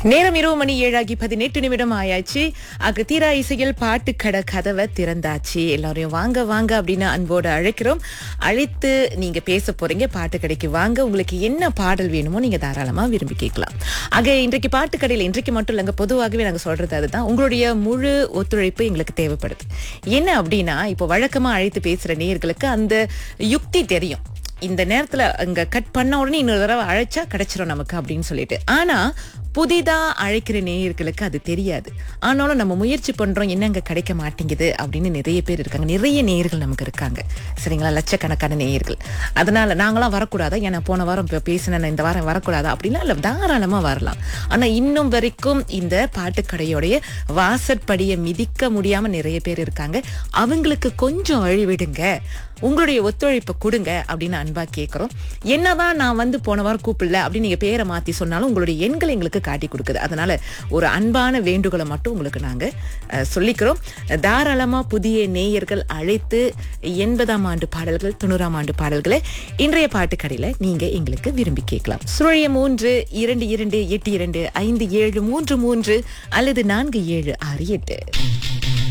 நேரம் இரவு மணி ஏழாகி பதினெட்டு நிமிடம் ஆயாச்சு அங்க தீரா இசையில் பாட்டு கடை கதவை திறந்தாச்சு எல்லாரையும் வாங்க வாங்க அப்படின்னு அன்போடு அழைக்கிறோம் அழைத்து நீங்க பேச போறீங்க பாட்டு கடைக்கு வாங்க உங்களுக்கு என்ன பாடல் வேணுமோ நீங்க தாராளமா விரும்பி கேட்கலாம் ஆக இன்றைக்கு பாட்டு கடையில் இன்றைக்கு மட்டும் இல்லைங்க பொதுவாகவே நாங்க சொல்றது அதுதான் உங்களுடைய முழு ஒத்துழைப்பு எங்களுக்கு தேவைப்படுது என்ன அப்படின்னா இப்போ வழக்கமா அழைத்து பேசுற நேயர்களுக்கு அந்த யுக்தி தெரியும் இந்த நேரத்துல அங்க கட் பண்ண உடனே இன்னொரு தடவை அழைச்சா கிடைச்சிரும் நமக்கு அப்படின்னு சொல்லிட்டு ஆனா புதிதா அழைக்கிற நேயர்களுக்கு அது தெரியாது ஆனாலும் நம்ம முயற்சி பண்றோம் என்ன அங்க கிடைக்க மாட்டேங்குது அப்படின்னு நிறைய பேர் இருக்காங்க நிறைய நேயர்கள் நமக்கு இருக்காங்க சரிங்களா லட்சக்கணக்கான நேயர்கள் அதனால நாங்களாம் வரக்கூடாதா ஏன்னா போன வாரம் இப்ப பேசினேன் இந்த வாரம் வரக்கூடாதா அப்படின்னா இல்ல தாராளமா வரலாம் ஆனா இன்னும் வரைக்கும் இந்த பாட்டுக்கடையோடைய வாசற்படியை மிதிக்க முடியாம நிறைய பேர் இருக்காங்க அவங்களுக்கு கொஞ்சம் வழி விடுங்க உங்களுடைய ஒத்துழைப்பை கொடுங்க அப்படின்னு அன்பா கேட்குறோம் என்னதான் நான் வந்து போன வாரம் கூப்பிடல அப்படின்னு நீங்க பேரை மாத்தி சொன்னாலும் உங்களுடைய எண்களை எங்களுக்கு காட்டி கொடுக்குது அதனால ஒரு அன்பான வேண்டுகோளை மட்டும் உங்களுக்கு நாங்க அஹ், சொல்லிக்கிறோம் தாராளமா புதிய நேயர்கள் அழைத்து எண்பதாம் ஆண்டு பாடல்கள் தொண்ணூறாம் ஆண்டு பாடல்களை இன்றைய பாட்டுக்கடையில நீங்க எங்களுக்கு விரும்பி கேட்கலாம் சுழிய மூன்று இரண்டு இரண்டு எட்டு இரண்டு ஐந்து ஏழு மூன்று மூன்று அல்லது நான்கு ஏழு ஆறு எட்டு